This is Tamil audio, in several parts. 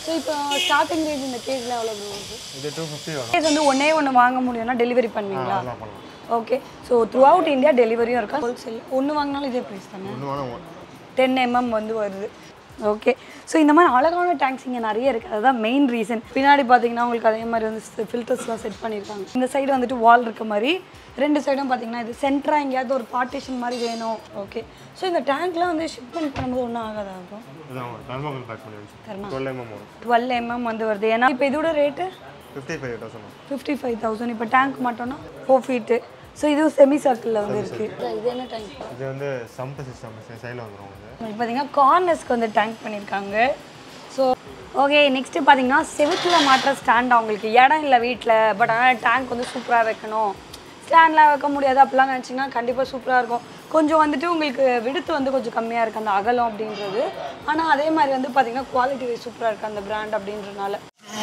ஸோ இப்போ ஸ்டார்டிங் ரேஞ்ச் இந்த கேஸில் எவ்வளோ ப்ரோ வருது இது டூ ஃபிஃப்டி வரும் கேஸ் வந்து ஒன்றே ஒன்று வாங்க முடியும்னா டெலிவரி பண்ணுவீங்களா அதெல்லாம் பண்ணலாம் okay so throughout India டெலிவரியும் இருக்கா ஹோல்சேல் ஒன்று வாங்கினாலும் இதே ப்ரைஸ் தானே ஒன்று வேணால் டென் எம்எம் வந்து வருது ஓகே ஸோ இந்த மாதிரி அழகான டேங்க்ஸ் இங்கே நிறைய இருக்குது அதுதான் மெயின் ரீசன் பின்னாடி பார்த்தீங்கன்னா உங்களுக்கு அதே மாதிரி வந்து ஃபில்டர்ஸ்லாம் செட் பண்ணியிருக்காங்க இந்த சைடு வந்துட்டு வால் இருக்க மாதிரி ரெண்டு சைடும் பார்த்தீங்கன்னா இது சென்டராக எங்கேயாவது ஒரு பார்ட்டிஷன் மாதிரி வேணும் ஓகே ஸோ இந்த டேங்க்லாம் வந்து ஷிப்மெண்ட் பண்ணும்போது ஒன்றும் ஆகாதா அப்புறம் இதான் தர்மாக்கல் பேக் பண்ணி வச்சு தர்மா. டுவெல் எம்எம் வரும் டுவெல் எம்எம் வந்து வருது ஏன்னா இப்போ இதோட rate fifty five thousand fifty five thousand இப்போ டேங்க் மட்டும்னா ஃபோர் ஃபீட்டு ஸோ இதுவும் செமி சர்க்கிளில் வந்து இருக்குது இது என்ன டேங்க் இது வந்து சம்ப் சிஸ்டம் சைடில் வந்துடும் வந்து உங்களுக்கு பார்த்தீங்கன்னா கார்னர்ஸ்க்கு வந்து டேங்க் பண்ணியிருக்காங்க ஸோ ஓகே நெக்ஸ்ட்டு பார்த்தீங்கன்னா செவுத்துல மாட்டுற ஸ்டாண்ட் அவங்களுக்கு இடம் இல்லை வீட்டில் பட் ஆனால் டேங்க் வந்து சூப்பராக வைக்கணும் ஸ்டாண்ட்லாம் வைக்க முடியாது அப்படிலாம் நினச்சிங்கன்னா கண்டிப்பாக சூப்பராக இருக்கும் கொஞ்சம் வந்துட்டு உங்களுக்கு விடுத்து வந்து கொஞ்சம் கம்மியாக இருக்குது அந்த அகலம் அப்படின்றது ஆனால் அதே மாதிரி வந்து பார்த்தீங்கன்னா குவாலிட்டி வைஸ் சூப்பராக இருக்குது அந்த பிராண்ட் அப்படின்றனால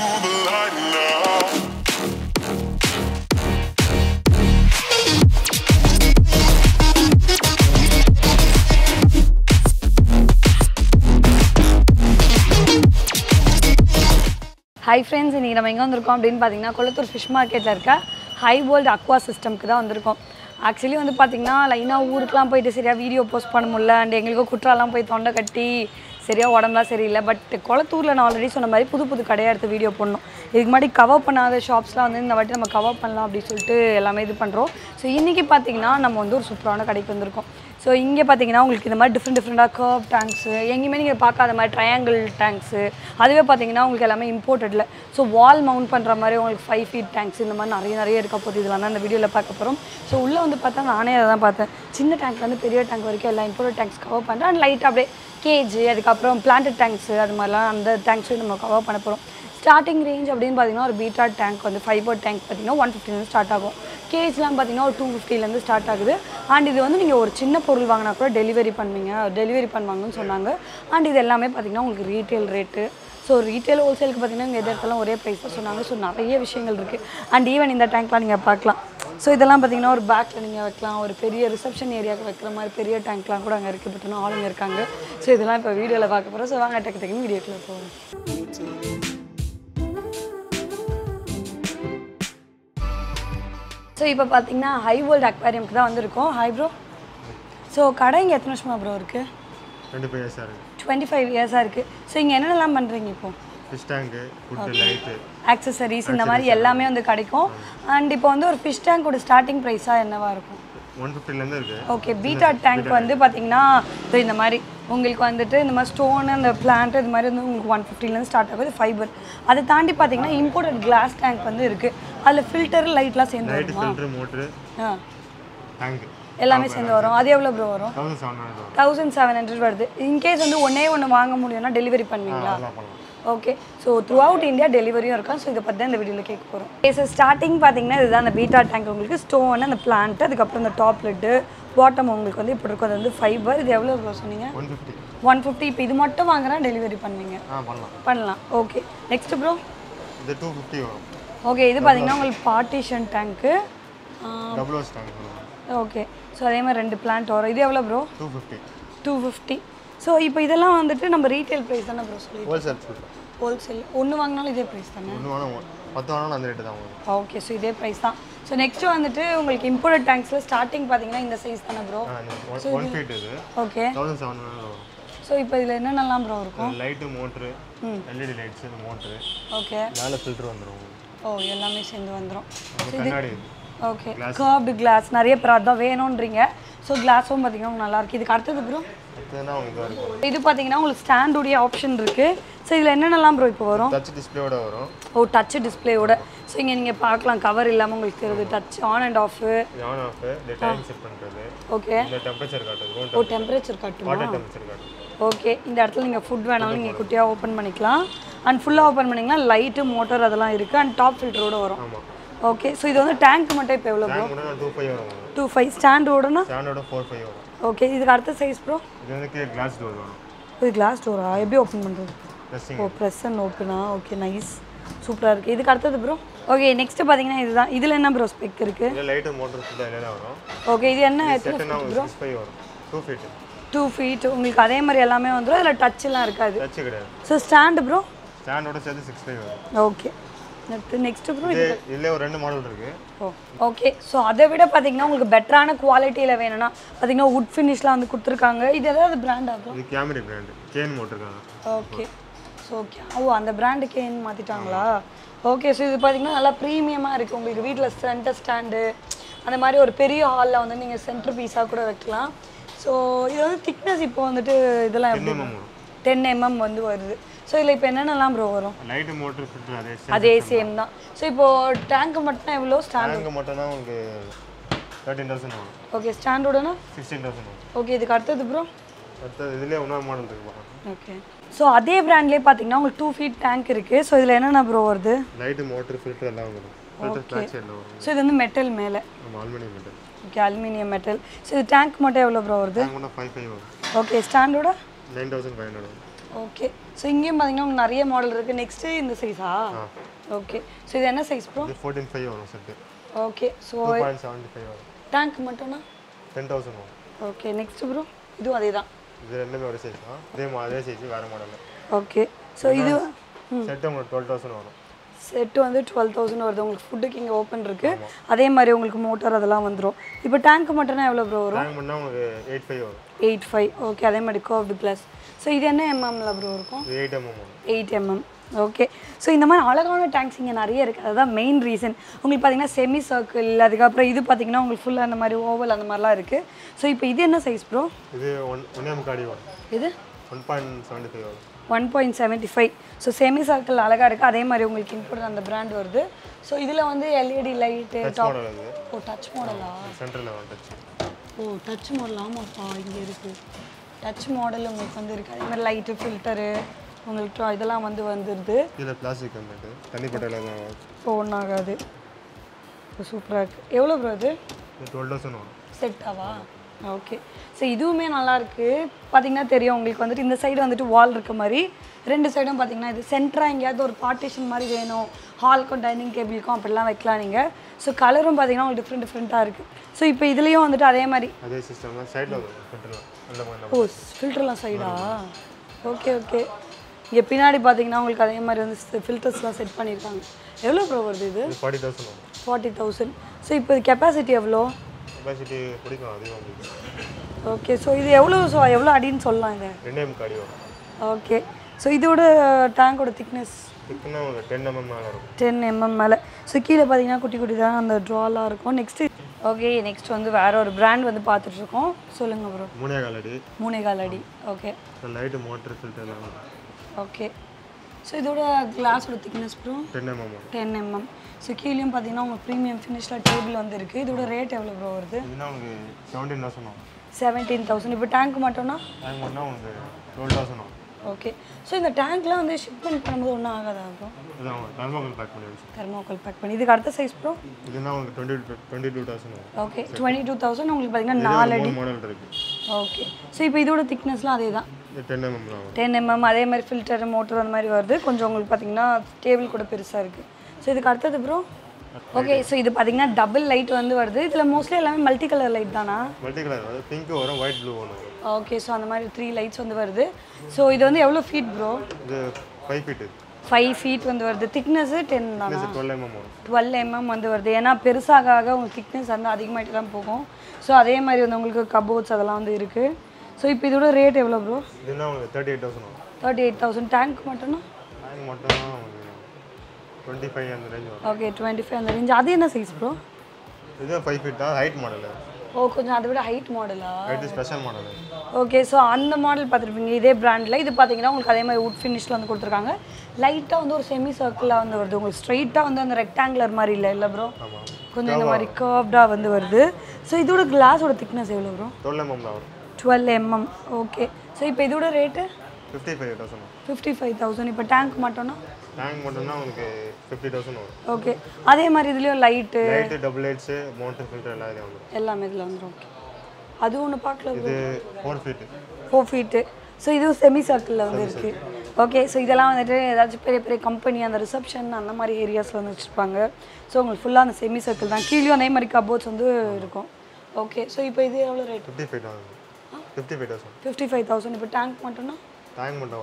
ஹை ஃப்ரெண்ட்ஸ் இன்றைக்கி நம்ம எங்கே வந்திருக்கோம் அப்படின்னு பார்த்தீங்கன்னா கொளத்தூர் ஃபிஷ் மார்க்கெட்டில் இருக்க ஹை வேர்ல்டு அக்வா சிஸ்டம்க்கு தான் வந்திருக்கோம் ஆக்சுவலி வந்து பார்த்தீங்கன்னா லைனாக ஊருக்குலாம் போயிட்டு சரியாக வீடியோ போஸ்ட் பண்ண முடியல அண்ட் எங்களுக்கும் குற்றாலாம் போய் தொண்டை கட்டி சரியாக உடம்புலாம் சரியில்லை பட் குளத்தூரில் நான் ஆல்ரெடி சொன்ன மாதிரி புது புது கடையாக எடுத்து வீடியோ பண்ணோம் இதுக்கு முன்னாடி கவர் பண்ணாத ஷாப்ஸ்லாம் வந்து இந்த வாட்டி நம்ம கவர் பண்ணலாம் அப்படின்னு சொல்லிட்டு எல்லாமே இது பண்ணுறோம் ஸோ இன்றைக்கி பார்த்தீங்கன்னா நம்ம வந்து ஒரு சூப்பரான கடைக்கு வந்திருக்கோம் ஸோ இங்கே பார்த்தீங்கன்னா உங்களுக்கு இந்த மாதிரி டிஃப்ரெண்ட் டிஃப்ரெண்ட்டாக கர்வ் டேங்க்ஸு எங்கேயுமே நீங்கள் பார்க்காத மாதிரி ட்ரையாங்கிள் டேங்க்ஸு அதுவே பார்த்தீங்கன்னா உங்களுக்கு எல்லாமே இம்போர்ட்டடில் ஸோ வால் மவுண்ட் பண்ணுற மாதிரி உங்களுக்கு ஃபைவ் ஃபீட் டேங்க்ஸ் இந்த மாதிரி நிறைய நிறைய இருக்க போகுது இதெல்லாம் தான் இந்த வீடியோவில் பார்க்க போகிறோம் ஸோ உள்ளே வந்து பார்த்தா நானே அதை தான் பார்த்தேன் சின்ன டேங்க்லேருந்து பெரிய டேங்க் வரைக்கும் எல்லா இம்போர்ட் டேங்க்ஸ் கவர் பண்ணுறேன் அண்ட் லைட்டாக அப்படியே கேஜ் அதுக்கப்புறம் பிளான்ட் டேங்க்ஸு அது மாதிரிலாம் அந்த டேங்க்ஸையும் நம்ம கவர் பண்ண போகிறோம் ஸ்டார்டிங் ரேஞ்ச் அப்படின்னு பார்த்தீங்கன்னா ஒரு பீட்டா டேங்க் வந்து ஃபைபர் டேங்க் பார்த்தீங்கன்னா ஒன் ஃபிஃப்டிலேருந்து ஸ்டார்ட் ஆகும் கேஜ்லாம் பார்த்தீங்கன்னா ஒரு டூ ஃபிஃப்டிலேருந்து ஸ்டார்ட் ஆகுது அண்ட் இது வந்து நீங்கள் ஒரு சின்ன பொருள் வாங்கினா கூட டெலிவரி பண்ணுவீங்க டெலிவரி பண்ணுவாங்கன்னு சொன்னாங்க அண்ட் இது எல்லாமே பார்த்தீங்கன்னா உங்களுக்கு ரீட்டைல் ரேட்டு ஸோ ரீட்டைல் ஹோல்சேலுக்கு பார்த்தீங்கன்னா இங்கே எது இடத்துல ஒரே ப்ரைஸ் தான் சொன்னாங்க ஸோ நிறைய விஷயங்கள் இருக்குது அண்ட் ஈவன் இந்த டேங்க்லாம் நீங்கள் பார்க்கலாம் ஸோ இதெல்லாம் பார்த்தீங்கன்னா ஒரு பேக்கில் நீங்கள் வைக்கலாம் ஒரு பெரிய ரிசப்ஷன் ஏரியாவுக்கு வைக்கிற மாதிரி பெரிய டேங்க்லாம் கூட அங்கே இருக்குது பட் இன்னும் ஆளுங்க இருக்காங்க ஸோ இதெல்லாம் இப்போ வீடியோவில் பார்க்க போகிறோம் ஸோ வாங்க டக்கு டக்குன்னு வீடியோக்குள்ளே போவோம் ஸோ இப்போ பார்த்தீங்கன்னா ஹை வேர்ல்டு அக்வாரியம்க்கு தான் வந்திருக்கோம் ஹை ப்ரோ ஸோ கடை இங்கே எத்தனை வருஷமா ப்ரோ இருக்குது ரெண்டு பேர் சார் இருக்குது டுவெண்ட்டி ஃபைவ் இயர்ஸாக இருக்குது ஸோ இங்கே என்னென்னலாம் பண்ணுறீங்க இப்போ ஃபிஷ் டேங்க்கு ஃபுட்டு லைட்டு ஆக்சசரிஸ் இந்த மாதிரி எல்லாமே வந்து கிடைக்கும் அண்ட் இப்போ வந்து ஒரு ஃபிஷ் டேங்கோட ஸ்டார்டிங் ப்ரைஸாக என்னவா இருக்கும் ஒன் ஃபிஃப்டிலேருந்து இருக்குது ஓகே பீட்டா டேங்க் வந்து பார்த்தீங்கன்னா இதோ இந்த மாதிரி உங்களுக்கு வந்துட்டு இந்த மாதிரி ஸ்டோன் அந்த பிளான்ட் இது மாதிரி வந்து உங்களுக்கு ஒன் ஃபிஃப்டிலேருந்து ஸ்டார்ட் ஆகுது ஃபைபர் அதை தாண்டி பார்த்தீங்கன்னா இம்போர்ட்டட் கிளாஸ் டேங்க் வந்து இருக்குது அதில் ஃபில்டர் லைட்லாம் சேர்ந்து லைட்டு வருமா ஃபில்ட்ரு மோட்ரு ஆ டேங்க்கு எல்லாமே சேர்ந்து வரும் அது எவ்வளோ ப்ரோ வரும் தௌசண்ட் செவன் ஹண்ட்ரட் வரும் தௌசண்ட் செவன் ஹண்ட்ரட் வருது இன்கேஸ் வந்து ஒன்றே ஒன்று வாங்க முடியும்னா டெலிவரி பண்ணுவீங்களா அதெல்லாம் பண்ணலாம் okay so throughout India டெலிவரியும் இருக்கும் ஸோ இதை பற்றி தான் இந்த வீடியோவில் கேட்க போகிறோம் ஓகே ஸோ ஸ்டார்டிங் பார்த்தீங்கன்னா இதுதான் அந்த பீட்டா டேங்க் உங்களுக்கு ஸ்டோன் அந்த பிளான்ட் அதுக்கப்புறம் இந்த டாப் லெட்டு பாட்டம் உங்களுக்கு வந்து இப்படி இருக்கும் அது வந்து ஃபைபர் இது எவ்வளோ ப்ரோ சொன்னீங்க ஒன் ஃபிஃப்டி ஒன் ஃபிஃப்டி இப்போ இது மட்டும் வாங்குறா டெலிவரி பண்ணுவீங்க ஆ பண்ணலாம் பண்ணலாம் ஓகே நெக்ஸ்ட் ப்ரோ இது டூ ஃபிஃப்டி வரும் ஓகே இது பார்த்தீங்கன்னா உங்களுக்கு partition tank double house tank வரும் ஓகே ஸோ அதே மாதிரி ரெண்டு பிளான்ட் வரும் இது எவ்வளோ bro two fifty two fifty so இப்போ இதெல்லாம் வந்துட்டு நம்ம ரீட்டைல் ப்ரைஸ் தானே ப்ரோ சொல்லி ஹோல்சேல் சொல்கிறேன் ஹோல்சேல் ஒன்று வாங்கினாலும் இதே ப்ரைஸ் தானே ஒன்று வேணால் பத்து வேணாலும் அந்த ரேட்டு தான் வரும் ஓகே ஸோ இதே ப்ரைஸ் தான் ஸோ நெக்ஸ்ட் வந்துட்டு உங்களுக்கு இம்போர்ட் டேங்க்ஸில் ஸ்டார்டிங் பார்த்தீங்கன்னா இந்த சைஸ் தானே ப்ரோ ஒன் ஃபீட் இது ஓகே தௌசண்ட் செவன் ஹண்ட்ரட் வரும் ஸோ இப்போ இதில் என்னென்னலாம் ப்ரோ இருக்கும் light motor LED lights motor okay மேலே ஃபில்ட்ரு வந்துடும் உங்களுக்கு ஓ எல்லாமே சேர்ந்து வந்துடும் அது கண்ணாடி இது ஓகே கர்வ்டு கிளாஸ் நிறைய பேர் அதான் வேணுன்றீங்க ஸோ கிளாஸும் பார்த்தீங்கன்னா உங்களுக்கு நல்லா இருக்கு இதுக்கு அடுத்தது ப்ரோ அடுத்ததுனா உங்களுக்கு இதாக இருக்கும் இது பார்த்தீங்கன்னா உங்களுக்கு ஸ்டாண்டுடைய ஆப்ஷன் இருக்குது ஸோ இதில் என்னென்னலாம் ப்ரோ இப்போ வரும் டச் டிஸ்பிளேயோட வரும் ஓ டச் டிஸ்பிளேயோட ஸோ இங்கே நீங்கள் பார்க்கலாம் கவர் இல்லாமல் உங்களுக்கு தெரியுது டச் ஆன் அண்ட் ஆஃப் இது ஆன் ஆஃப் இந்த டைம் செட் பண்ணுறது ஓகே இந்த டெம்பரேச்சர் காட்டுது ரூம் ஓ டெம்பரேச்சர் காட்டுமா வாட்டர் டெம்பரேச்சர் காட்டுது ஓகே இந்த இடத்துல நீங்கள் ஃபுட் வேணாலும் நீங்கள் குட்டியாக ஓப்பன் பண்ணிக்கலாம் அண்ட் ஃபுல்லாக ஓப்பன் பண்ணிங்கன்னா லைட்டு மோட்டர் அதெல்லாம் இருக்குது அண்ட் டாப் ஃபில்டரோட வரும் ஆமாம் ஓகே ஸோ இது வந்து டேங்க் மட்டும் இப்போ எவ்வளோ ப்ரோ டேங்க் மட்டும் டூ ஃபைவ் வரும் உங்களுக்கு டூ ஃபைவ் ஸ்டாண்டோடனா ஸ்டாண்டோட ஃபோர் ஃபைவ் வரும் ஓகே இதுக்கு அடுத்த சைஸ் ப்ரோ இது வந்து கீழே கிளாஸ் டோர் வரும் இது கிளாஸ் டோரா எப்படி ஓப்பன் பண்ணுறது ட்ரெஸ்ஸிங் ஓ ப்ரெஸ் அண்ட் ஓப்பனா ஓகே நைஸ் சூப்பராக இருக்குது இதுக்கு அடுத்தது ப்ரோ ஓகே நெக்ஸ்ட்டு பார்த்தீங்கன்னா இதுதான் இதில் என்ன ப்ரோ ஸ்பெக் இருக்குது இதில் லைட்டு மோட்டர் ஃபுல்லாக எல்லாம் வரும் ஓகே இது என்ன எத்தனை செட்டுனா உங்களுக்கு சிக்ஸ் ஃபைவ் வரும் டூ ஃபீட்டு டூ ஃபீட் உங்களுக்கு அதே மாதிரி எல்லாமே வந்துடும் அதில் டச்லாம் இருக்காது டச்சு கிடையாது ஸோ ஸ்டாண்டு ப்ரோ ஸ்டாண்டோட சேர்த்து சிக்ஸ் ஃபைவ் வரும் ஓகே நெக்ஸ்ட் நெக்ஸ்ட் ப்ரோ இது இதுலேயே ஒரு ரெண்டு மாடல் இருக்கு ஓ ஓகே ஸோ அதை விட பார்த்தீங்கன்னா உங்களுக்கு பெட்டரான குவாலிட்டியில் வேணும்னா பார்த்தீங்கன்னா வுட் ஃபினிஷ்லாம் வந்து கொடுத்துருக்காங்க இது ஏதாவது பிராண்ட் ஆகும் இது கேமரி பிராண்டு கேன் போட்டிருக்காங்க ஓகே ஸோ ஓகே ஓ அந்த பிராண்டுக்கு ஏன் மாற்றிட்டாங்களா ஓகே ஸோ இது பார்த்தீங்கன்னா நல்லா ப்ரீமியமாக இருக்குது உங்களுக்கு வீட்டில் சென்டர் ஸ்டாண்டு அந்த மாதிரி ஒரு பெரிய ஹாலில் வந்து நீங்கள் சென்டர் பீஸாக கூட வைக்கலாம் ஸோ இது வந்து திக்னஸ் இப்போ வந்துட்டு இதெல்லாம் எப்படி எம்எம் வரும் டென் எம்எம் வந்து வருது ஸோ இதில் இப்போ என்னென்னலாம் ப்ரோ வரும் லைட்டு மோட்டர் ஃபில்டர் அதே அதே சேம் தான் ஸோ இப்போது டேங்க் மட்டும் எவ்வளோ ஸ்டாண்ட் டேங்க் மட்டும்னா உங்களுக்கு தேர்ட்டின் தௌசண்ட் வரும் ஓகே ஸ்டாண்டோடனா சிக்ஸ்டீன் தௌசண்ட் வரும் ஓகே இதுக்கு அடுத்தது ப்ரோ அடுத்தது இதுலேயே இன்னொரு மாடல் இருக்கு பாருங்க ஓகே ஸோ அதே பிராண்ட்லேயே பார்த்தீங்கன்னா உங்களுக்கு டூ ஃபீட் டேங்க் இருக்குது ஸோ இதில் என்னென்ன ப்ரோ வருது லைட்டு மோட்டர் ஃபில்டர் எல்லாம் வரும் ஃபில்டர் பேக் சைடில் வரும் ஸோ இது வந்து மெட்டல் மேலே நம்ம aluminium metal okay aluminium metal so இது டேங்க் மட்டும் எவ்வளோ ப்ரோ வருது டேங்க் மட்டும் ஃபைவ் ஃபைவ் வரும் ஓகே ஸ்டாண்டோட நைன் தௌசண்ட் ஃபைவ் ஹண்ட்ரட் வரும் ஓகே ஸோ இங்கேயும் பார்த்தீங்கன்னா உங்களுக்கு நிறைய மாடல் இருக்குது நெக்ஸ்ட்டு இந்த சைஸா ஓகே ஸோ இது என்ன சைஸ் ப்ரோ இது ஃபோர்டீன் ஃபைவ் வரும் set okay so two point seventy five வரும் டேங்க் மட்டும்னா டென் தௌசண்ட் வரும் ஓகே நெக்ஸ்ட் ப்ரோ இதுவும் அதே தான் இது ரெண்டுமே ஒரு சைஸ் தான் இதே மா- அதே சைஸ் வேறு மாடல் ஓகே ஸோ இது செட்டு உங்களுக்கு டுவெல் தௌசண்ட் வரும் செட்டு வந்து டுவெல் தௌசண்ட் வருது உங்களுக்கு ஃபுட்டுக்கு இங்கே ஓப்பன் இருக்குது அதே மாதிரி உங்களுக்கு மோட்டார் அதெல்லாம் வந்துடும் இப்போ டேங்க் மட்டும்னா எவ்வளோ ப்ரோ வரும் டேங்க் பண்ணால் உங்களுக்கு எயிட் ஃபைவ் வரும் எயிட் ஃபைவ் ஓகே அதே மாதிரி கர்வ்டு கிளாஸ் ஸோ இது என்ன எம்எம்ல ப்ரோ இருக்கும் இது எயிட் எம்எம் வரும் எயிட் எம்எம் ஓகே ஸோ இந்த மாதிரி அழகான டேங்க்ஸ் இங்கே நிறைய இருக்குது அதுதான் மெயின் ரீசன் உங்களுக்கு பார்த்தீங்கன்னா செமி சர்க்கிள் அதுக்கப்புறம் இது பார்த்தீங்கன்னா உங்களுக்கு ஃபுல்லாக அந்த மாதிரி ஓவல் அந்த மாதிரிலாம் இருக்குது ஸோ இப்போ இது என்ன சைஸ் ப்ரோ இது ஒன் ஒன் எம் காடி வரும் இது ஒன் பாயிண்ட் செவன்ட்டி ஃபைவ் வரும் one point seventy five so semi circle அழகாக இருக்குது அதே மாதிரி உங்களுக்கு இன்புட் அந்த பிராண்ட் வருது ஸோ இதில் வந்து எல்இடி லைட்டு டாப் மாடல் இது ஓ டச் மாடலா சென்டரில் வரும் டச் ஓ டச் மாடல் ஆமாப்பா இங்கே இருக்குது டச் மாடல் உங்களுக்கு வந்து இருக்குது அதே மாதிரி லைட்டு ஃபில்டரு உங்களுக்கு to- இதெல்லாம் வந்து வந்துடுது இதில் பிளாஸ்டிக் கம்பெனி தண்ணி பட்டையில் தான் வரும் இப்போ ஒன்றாகாது இப்போ சூப்பராக இருக்குது எவ்வளோ ப்ரோ இது இது டுவெல் தௌசண்ட் வரும் செட்டாவா ஓகே ஸோ இதுவுமே நல்லா இருக்கு பார்த்தீங்கன்னா தெரியும் உங்களுக்கு வந்துட்டு இந்த சைடு வந்துட்டு வால் இருக்க மாதிரி ரெண்டு சைடும் பார்த்தீங்கன்னா இது சென்டராக எங்கேயாவது ஒரு பார்ட்டிஷன் மாதிரி வேணும் ஹால்க்கும் டைனிங் டேபிளுக்கும் அப்படிலாம் வைக்கலாம் நீங்கள் ஸோ கலரும் பார்த்தீங்கன்னா உங்களுக்கு டிஃப்ரெண்ட் டிஃப்ரெண்ட்டாக இருக்குது ஸோ இப்போ இதுலேயும் வந்துட்டு அதே மாதிரி அதே சிஸ்டம் தான் சைடில் வரும் ஃபில்டர்லாம் அந்த மாதிரி ஓ ஃபில்டர்லாம் சைடா ஓகே ஓகே இங்கே பின்னாடி பார்த்தீங்கன்னா உங்களுக்கு அதே மாதிரி வந்து ஃபில்டர்ஸ்லாம் செட் பண்ணியிருக்காங்க எவ்வளோ ப்ரோ வருது இது இது ஃபார்ட்டி தௌசண்ட் வரும் ஃபார்ட்டி தௌசண்ட் ஸோ இப்போ கெப்பாசிட்டி எவ்வளோ கெப்பாசிட்டி பிடிக்கும் அதிகம் உங்களுக்கு ஓகே ஸோ இது எவ்வளோ ஸோ எவ்வளோ அடின்னு சொல்லலாம் இதை ரெண்டு எம் காடி வரும் ஓகே ஸோ இதோட டேங்கோட திக்னஸ் திக்குன்னா உங்களுக்கு டென் எம்எம் மேலே இருக்கும் டென் எம்எம் மேலே ஸோ கீழே பார்த்தீங்கன்னா குட்டி குட்டி தான் அந்த ட்ராலாம் இருக்கும் நெக்ஸ்ட்டு ஓகே நெக்ஸ்ட் வந்து வேற ஒரு பிராண்ட் வந்து பார்த்துட்ருக்கோம் சொல்லுங்கள் ப்ரோ மூணே கால் அடி மூணே கால் அடி ஓகே லைட்டு மோட்டர் ஃபில்டர் எல்லாம் வரும் ஓகே ஸோ இதோட கிளாஸோட திக்னஸ் ப்ரோ டென் எம்எம் வரும் டென் எம்எம் ஸோ கீழேயும் பார்த்தீங்கன்னா உங்களுக்கு ப்ரீமியம் ஃபினிஷில் டேபிள் வந்து இருக்குது இதோட ரேட் எவ்வளோ ப்ரோ வருது இதுனா உங்களுக்கு செவன்டீன் தௌசண்ட் வரும் செவன்டீன் தௌசண்ட் இப்போ டேங்க் மட்டும்னா டேங்க் பண்ணால் உங்களுக்கு டுவெல் தௌசண்ட் வரும் ஓகே ஸோ இந்த டேங்க்லாம் வந்து ஷிப்மெண்ட் பண்ணும்போது ஒன்றும் ஆகாதா ப்ரோ இதுதான் உங்களுக்கு டர்மோகல் பேக் பண்ணி வச்சு தெர்மோக்கோல் பேக் பண்ணி இதுக்கு அடுத்த சைஸ் ப்ரோ இதுனா உங்களுக்கு டுவெண்ட்டி டுவெண்ட்டி டூ தௌசண்ட் வரும் ஓகே டுவெண்ட்டி டூ தௌசண்ட் உங்களுக்கு பார்த்தீங்கன்னா இதே நாலு ஒரு மூணு மாடல் இருக்கு ஓகே ஸோ இப்போ இதோட திக்னஸ்லாம் அதே தான் இது டென் எம்எம் தான் வரும் டென் எம்எம் அதே மாதிரி ஃபில்டர் மோட்டர் அந்த மாதிரி வருது கொஞ்சம் உங்களுக்கு பார்த்தீங்கன்னா டேபிள் கூட பெருசாக இருக்குது ஸோ இதுக்கு அடுத்தது ப்ரோ ஓகே ஸோ இது பார்த்தீங்கன்னா டபுள் லைட் வந்து வருது இதில் மோஸ்ட்லி எல்லாமே மல்டி கலர் லைட் தானா மல்டி கலர் வந்து பிங்க் வரும் ஒயிட் ப்ளூ ஒன்று வரும் ஓகே ஸோ அந்த மாதிரி த்ரீ லைட்ஸ் வந்து வருது ஸோ இது வந்து எவ்வளோ ஃபீட் ப்ரோ இது ஃபைவ் ஃபீட்டு ஃபைவ் ஃபீட் வந்து வருது திக்னஸ்ஸு டென் தானா டுவெல் எம்எம் வரும் டுவெல் எம்எம் வந்து வருது ஏன்னா பெருசாக ஆக உங்களுக்கு திக்னஸ் வந்து அதிகமாகிட்டு தான் போகும் ஸோ அதே மாதிரி வந்து உங்களுக்கு கபோர்ட்ஸ் அதெல்லாம் வந்து இருக்குது ஸோ இப்போ இதோட ரேட் எவ்வளோ ப்ரோ இதுனா உங்களுக்கு தேர்ட்டி எயிட் தௌசண்ட் வரும் தேர்ட்டி எயிட் தௌசண்ட் டேங்க் மட்டும்னா டேங்க் மட்டும் தான் உங்களுக்கு டுவெண்ட்டி ஃபைவ் அந்த ரேஞ்ச் வரும் ஓகே டுவெண்ட்டி ஃபைவ் அந்த ரேஞ்ச் அது என்ன சைஸ் ப்ரோ இதுவும் ஃபைவ் ஃபீட் தான் ஹைட் மாடலு ஓ கொஞ்சம் அதை விட ஹைட் மாடலா height special model okay so அந்த மாடல் பார்த்துருப்பீங்க இதே பிராண்டில் இது பார்த்தீங்கன்னா உங்களுக்கு அதே மாதிரி வுட் ஃபினிஷில் வந்து கொடுத்துருக்காங்க லைட்டாக வந்து ஒரு செமி சர்க்கிளாக வந்து வருது உங்களுக்கு ஸ்ட்ரைட்டாக வந்து அந்த ரெக்டாங்குலர் மாதிரி இல்லை இல்லை ப்ரோ ஆமாம் கொஞ்சம் இந்த மாதிரி கர்வ்டாக வந்து வருது ஸோ இதோட கிளாஸோட திக்னஸ் எவ்வளோ ப்ரோ டுவெல் எம்எம் தான் வரும் டுவெல் எம்எம் ஓகே ஸோ இப்போ இதோட ரேட்டு ஃபிஃப்டி ஃபைவ் தௌசண்ட் வரும் ஃபிஃப்டி ஃபைவ் தௌசண்ட் இப்போ டேங்க் மட்டும்னா டேங்க் மட்டும்னா உங்களுக்கு ஃபிஃப்டி தௌசண்ட் வரும் ஓகே அதே மாதிரி இதுலேயும் light light double lights motor filter எல்லாம் இதே வந்துடும் எல்லாமே இதில் வந்துடும் ஓகே அது ஒன்று பார்க்கல இது four feet four feet so இதுவும் செமி சர்க்கிளில் வந்து இருக்குது ஓகே ஸோ இதெல்லாம் வந்துட்டு ஏதாச்சும் பெரிய பெரிய கம்பெனி அந்த ரிசப்ஷன் அந்த மாதிரி ஏரியாஸில் வந்து வச்சுருப்பாங்க ஸோ உங்களுக்கு ஃபுல்லாக அந்த செமி சர்க்கிள் தான் கீழேயும் அதே மாதிரி கபோர்ட்ஸ் வந்து இருக்கும் ஓகே ஸோ இப்போ இது எவ்வளோ rate fifty five thousand fifty five thousand fifty five thousand இப்போ டேங்க் மட்டும்னா டேங்க் மட்டும் வராது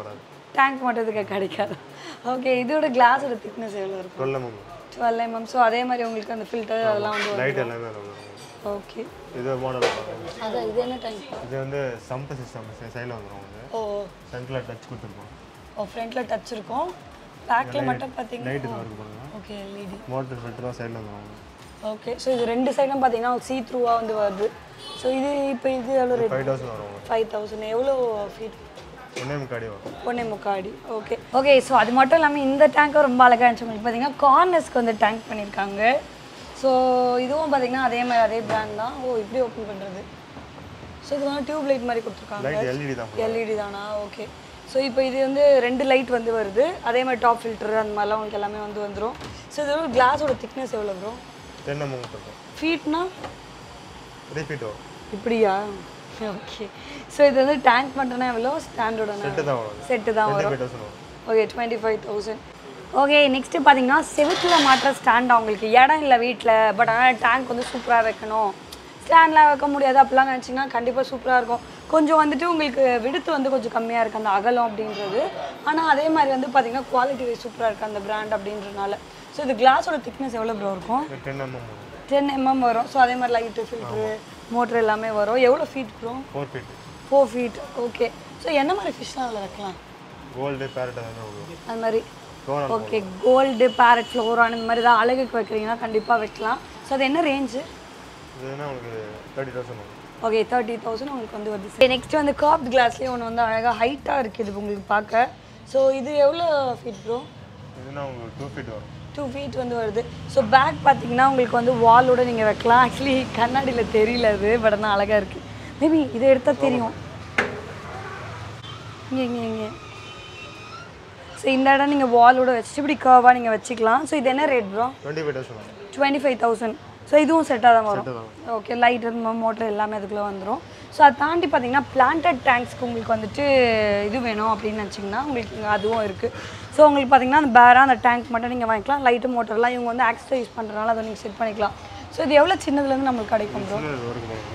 டேங்க் மட்டும் இதுக்கு கிடைக்காது ஓகே இதோட கிளாஸோட திக்னஸ் எவ்வளோ இருக்கும் twelve mm twelve mm so அதே மாதிரி உங்களுக்கு அந்த ஃபில்டர் அதெல்லாம் வந்து லைட் எல்லாமே அதில் வரும் ஓகே இது மாடல் அதான் இது என்ன டேங்க் இது வந்து சம்ப் சிஸ்டம் சைடில் வந்துடும் வந்து ஓ சென்டரில் டச் கொடுத்துருக்கோம் ஓ ஃப்ரண்ட்டில் டச் இருக்கும் பேக்கில் மட்டும் லைட் பார்த்தீங்கன்னா இது வரைக்கும் பாருங்க ஓகே எல்இடி மோட்டர் ஃபில்டரும் சைடில் வந்துடும் ஓகே ஸோ இது ரெண்டு சைடும் பார்த்தீங்கன்னா சீ த்ரூவாக வந்து வருது ஸோ இது இப்போ இது எவ்வளோ ரேட் ஃபைவ் தௌசண்ட் வரும் உங்களுக்கு ஃபைவ் தௌசண்ட் எவ்வளோ ஃபீட் ஒன்றே முக்காடி வரும் ஒன்றே முக்காடி ஓகே ஓகே ஸோ அது மட்டும் இல்லாமல் இந்த டேங்க்கும் ரொம்ப அழகாக இருந்துச்சு உங்களுக்கு பார்த்தீங்கன்னா கார்னர்ஸ்க்கு வந்து டேங்க் பண்ணியிருக்காங்க ஸோ இதுவும் பார்த்தீங்கன்னா அதே மாதிரி அதே பிராண்ட் தான் ஓ இப்படி ஓப்பன் பண்ணுறது ஸோ இது வந்து டியூப் லைட் மாதிரி கொடுத்துருக்காங்க லைட் எல்இடி தான் எல்இடி தானா ஓகே ஸோ இப்போ இது வந்து ரெண்டு லைட் வந்து வருது அதே மாதிரி டாப் ஃபில்டர் அந்த மாதிரிலாம் உங்களுக்கு எல்லாமே வந்து வந்துடும் ஸோ இதோட கிளாஸோட திக்னஸ் எவ்வளோ ப்ரோ டென் எம்எம் இருக்கும் ஃபீட்னா த்ரீ ஃபீட் வரும் இப்படியா ஓகே ஸோ இது வந்து டேங்க் மட்டும்னா எவ்வளோ ஸ்டாண்டர்டான செட்டு தான் வரும் செட்டு தான் வரும் ஃபைவ் தௌசண்ட் வரும் okay twenty five thousand okay next பார்த்தீங்கன்னா செவுத்தில் மாட்டுற ஸ்டாண்ட் அவங்களுக்கு இடம் இல்லை வீட்டில் பட் ஆனால் டேங்க் வந்து சூப்பராக வைக்கணும் ஸ்டாண்டில் வைக்க முடியாது அப்படிலாம் நினச்சிங்கன்னா கண்டிப்பாக சூப்பராக இருக்கும் கொஞ்சம் வந்துட்டு உங்களுக்கு விடுத்து வந்து கொஞ்சம் கம்மியாக இருக்குது அந்த அகலம் அப்படின்றது ஆனால் அதே மாதிரி வந்து பார்த்தீங்கன்னா குவாலிட்டி வைஸ் சூப்பராக இருக்குது அந்த பிராண்ட் அப்படின்றனால ஸோ இது கிளாஸோட திக்னஸ் எவ்வளோ ப்ரோ இருக்கும் டென் எம்எம் வரும் டென் எம்எம் வரும் ஸோ அதே மாதிரி லைட்டு ஃபில்ட்ரு மோட்ரு எல்லாமே வரும் எவ்வளோ feet bro four feet four feet okay so என்ன மாதிரி ஃபிஷ்லாம் அதில் வைக்கலாம் கோல்டு பேரட் எல்லாமே வரும் அது மாதிரி டோனல் ஓகே கோல்டு பேரட் ஃப்ளோரான் இந்த மாதிரி தான் அழகுக்கு வைக்கிறீங்கன்னா கண்டிப்பாக வைக்கலாம் ஸோ அது என்ன ரேஞ்சு இதுனா உங்களுக்கு தேர்ட்டி தௌசண்ட் வரும் ஓகே தேர்ட்டி தௌசண்ட் உங்களுக்கு வந்து வருது நெக்ஸ்ட் வந்து கர்ப்ட் கிளாஸ்லேயே ஒன்று வந்து அழகாக ஹைட்டாக இருக்குது இது உங்களுக்கு பார்க்க ஸோ இது எவ்வளோ ஃபீட் ப்ரோ இதுனா உங்களுக்கு டூ ஃபீட் வரும் டூ ஃபீட் வந்து வருது ஸோ பேக் பார்த்தீங்கன்னா உங்களுக்கு வந்து வாலோட நீங்கள் வைக்கலாம் ஆக்சுவலி கண்ணாடியில் தெரியல அது பட் ஆனால் அழகாக இருக்குது மேபி இதை எடுத்தால் தெரியும் இங்கே இங்கே இங்கே ஸோ இந்த இடம் நீங்கள் வாலோட வச்சுட்டு இப்படி கர்வாக நீங்கள் வச்சுக்கலாம் ஸோ இது என்ன rate bro twenty five thousand வரும் டுவெண்ட்டி ஃபைவ் தௌசண்ட் ஸோ இதுவும் செட்டாக தான் வரும் Set தான். ஓகே லைட் மோட்டர் எல்லாமே அதுக்குள்ளே வந்துடும் ஸோ அதை தாண்டி பார்த்தீங்கன்னா பிளான்டட் டேங்க்ஸ்க்கு உங்களுக்கு வந்துட்டு இது வேணும் அப்படின்னு நினச்சிங்கன்னா உங்களுக்கு இங்கே அதுவும் இருக்குது ஸோ உங்களுக்கு பார்த்தீங்கன்னா அந்த பேராக அந்த டேங்க் மட்டும் நீங்கள் வாங்கிக்கலாம் லைட்டு மோட்டர்லாம் இவங்க வந்து ஆக்ஸ்ட்ரா யூஸ் பண்ணுறதுனால அதை நீங்கள் செட் பண்ணிக்கலாம் ஸோ இது எவ்வளோ சின்னதுலேருந்து நம்மளுக்கு கிடைக்கும் ப்ரோ சின்னது வரைக்கும் பாருங்க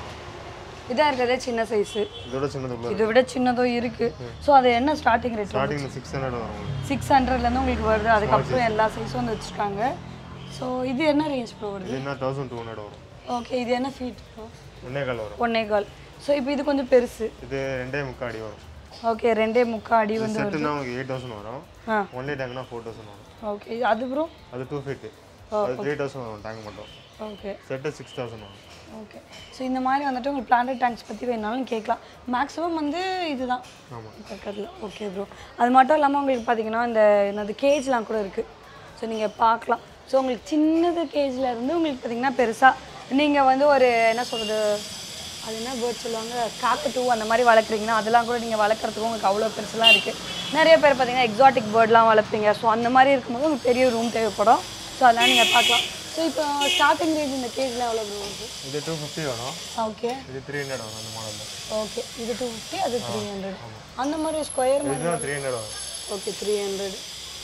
இதாக இருக்கிறதே சின்ன சைஸு இதோட சின்னது உள்ள இதை விட சின்னதும் இருக்குது ஸோ அது என்ன ஸ்டார்டிங் ரேட் ஸ்டார்டிங்கில் சிக்ஸ் ஹண்ட்ரட் வரும் உங்களுக்கு சிக்ஸ் ஹண்ட்ரட்லேருந்து உங்களுக்கு வருது அதுக்கப்புறம் எல்லா சைஸும் வந்து வச்சுருக்காங்க ஸோ இது என்ன ரேஞ்ச் ப்ரோ வருது இது என்ன தௌசண்ட் டூ ஹண்ட்ரட் வரும் ஓகே இது என்ன ஃபீட் ப்ரோ ஒன்னே கால் வரும் ஒன்னே கால் ஸோ இப்போ இது கொஞ்சம் பெருசு இது ரெண்டே முக்கால் அடி வரும் ஓகே ரெண்டே முக்கா அடி வந்து செட்டுனா உங்களுக்கு எயிட் தௌசண்ட் வரும் ஆ ஒன்லி டேங்க்னா ஃபோர் தௌசண்ட் வரும் ஓகே அது ப்ரோ அது டூ ஃபீட்டு அது த்ரீ தௌசண்ட் வரும் டேங்க் மட்டும் ஓகே செட்டு சிக்ஸ் தௌசண்ட் வரும் ஓகே ஸோ இந்த மாதிரி வந்துட்டு உங்களுக்கு பிளான்ட் டேங்க்ஸ் பற்றி வேணாலும் கேட்கலாம் மேக்ஸிமம் வந்து இதுதான் ஆமாம் பக்கத்தில் ஓகே ப்ரோ அது மட்டும் இல்லாமல் உங்களுக்கு பார்த்தீங்கன்னா இந்த என்னது கேஜ்லாம் கூட இருக்குது ஸோ நீங்கள் பார்க்கலாம் ஸோ உங்களுக்கு சின்னது கேஜில் இருந்து உங்களுக்கு பார்த்தீங்கன்னா பெருசாக நீங்கள் வந்து ஒரு என்ன சொல்கிறது அது என்ன பேர்ட் சொல்லுவாங்க காக்கட்டூ அந்த மாதிரி வளர்க்குறீங்கன்னா அதெல்லாம் கூட நீங்கள் வளர்க்குறதுக்கு உங்களுக்கு அவ்வளோ பெருசுலாம் இருக்குது நிறைய பேர் பார்த்தீங்கன்னா எக்ஸாட்டிக் பேர்ட்லாம் வளர்ப்பீங்க ஸோ அந்த மாதிரி இருக்கும்போது உங்களுக்கு பெரிய ரூம் தேவைப்படும் ஸோ அதெல்லாம் நீங்கள் பார்க்கலாம் ஸோ இப்போ ஸ்டார்டிங் ரேட் இந்த கேஜில் எவ்வளோ ப்ரோ வருது இது டூ ஃபிஃப்டி வரும் ஓகே இது த்ரீ ஹண்ட்ரட் வரும் அந்த மாடலில் ஓகே இது டூ ஃபிஃப்டி அது த்ரீ ஹண்ட்ரட் அந்த மாதிரி ஸ்கொயர் மாதிரி இதுதான் த்ரீ ஹண்ட்ரட் வரும் okay three hundred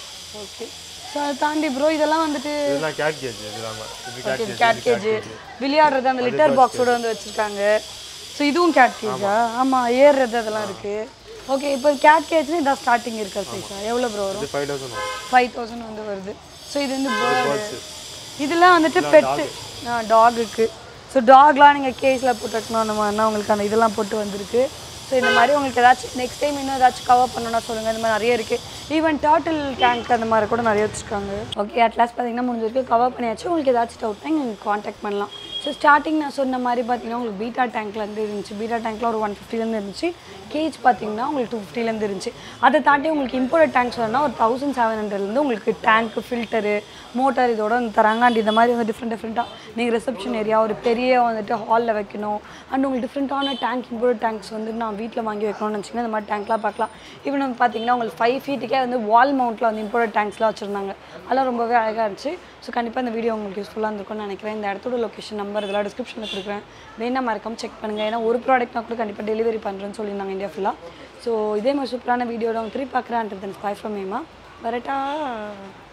okay so அதை தாண்டி ப்ரோ இதெல்லாம் வந்துட்டு இதெல்லாம் கேட் கேஜ் இது இல்லாமல் இது கேட் கேஜ் கேட் கேஜ் விளையாடுறது அந்த லிட்டர் பாக்ஸோட வந்து வச்சுருக்காங்க ஸோ இதுவும் கேட் கேஜா ஆமாம் ஏறுறது அதெல்லாம் இருக்குது ஓகே இப்போ கேட் கேஜ்னு இதான் ஸ்டார்டிங் இருக்கிற சைஸா எவ்வளோ ப்ரோ வரும் இது ஃபைவ் தௌசண்ட் வரும் ஃபைவ் தௌசண்ட் வந்து வருது ஸோ இது வந்து பேர்டு இதெல்லாம் வந்துட்டு பெட்டு டாகுக்கு ஸோ டாக்லாம் நீங்கள் கேஸில் போட்டு வைக்கணும் அந்த மாதிரினா உங்களுக்கு அந்த இதெல்லாம் போட்டு வந்திருக்கு ஸோ இந்த மாதிரி உங்களுக்கு ஏதாச்சும் நெக்ஸ்ட் டைம் இன்னும் ஏதாச்சும் கவர் பண்ணணும்னா சொல்லுங்கள் இந்த மாதிரி நிறைய இருக்குது ஈவன் டர்ட்டில் டேங்க் அந்த மாதிரி கூட நிறைய வச்சுருக்காங்க ஓகே அட்லாஸ் பார்த்தீங்கன்னா முடிஞ்ச வரைக்கும் கவர் பண்ணியாச்சு உங்களுக்கு ஏதாச்சும் டவுட்னா நீங்கள் காண்டாக்ட் பண்ணலாம் ஸோ ஸ்டார்டிங் நான் சொன்ன மாதிரி பார்த்தீங்கன்னா உங்களுக்கு பீட்டா டேங்க்லேருந்து இருந்துச்சு பீட்டா டேங்க்கில் ஒரு ஒன் ஃபிஃப்டிலேருந்து இருந்துச்சு கேஜ் பார்த்தீங்கன்னா உங்களுக்கு டூ ஃபிஃப்டிலேருந்து இருந்துச்சு அதை தாண்டி உங்களுக்கு இம்போர்ட் டேங்க்ஸ் வரணும்னா ஒரு தௌசண்ட் செவன் ஹண்ட்ரட்லேருந்து உங்களுக்கு டேங்க்கு ஃபில்டரு மோட்டார் இதோட வந்து தராங்க அண்ட் இந்த மாதிரி வந்து டிஃப்ரெண்ட் டிஃப்ரெண்ட்டாக நீங்கள் ரிசப்ஷன் ஏரியா ஒரு பெரிய வந்துட்டு ஹாலில் வைக்கணும் அண்ட் உங்களுக்கு டிஃப்ரெண்ட்டான டேங்க் இம்போர்ட் டேங்க்ஸ் வந்து நான் வீட்டில் வாங்கி வைக்கணும்னு நினச்சிங்கன்னா இந்த மாதிரி டேங்க்லாம் பார்க்கலாம் ஈவன் வந்து பார்த்தீங்கன்னா உங்களுக்கு ஃபைவ் ஃபீட்டுக்கே வந்து வால் மவுண்ட்டில் வந்து இம்போர்ட் டேங்க்ஸ்லாம் வச்சுருந்தாங்க அதெல்லாம் ரொம்பவே அழகாக இருந்துச்சு ஸோ கண்டிப்பாக இந்த வீடியோ உங்களுக்கு யூஸ்ஃபுல்லாக இருந்திருக்கும்னு நினைக்கிறேன் இந்த இடத்தோட லொக்கேஷன் நம்பர் இதெல்லாம் டிஸ்கிரிப்ஷனில் கொடுக்குறேன் வேணா மறக்காம செக் பண்ணுங்கள் ஏன்னா ஒரு ப்ராடக்ட்னா கூட கண்டிப்பாக டெலிவரி பண்ணுறேன்னு சொல்லியிருந்தாங்க இந்தியா ஃபுல்லாக ஸோ இதே மாதிரி சூப்பரான வீடியோட திருப்பி பார்க்குறேன் அண்ட் தென் ஸ்பை ஃப்ரம் மேமா வரட்டா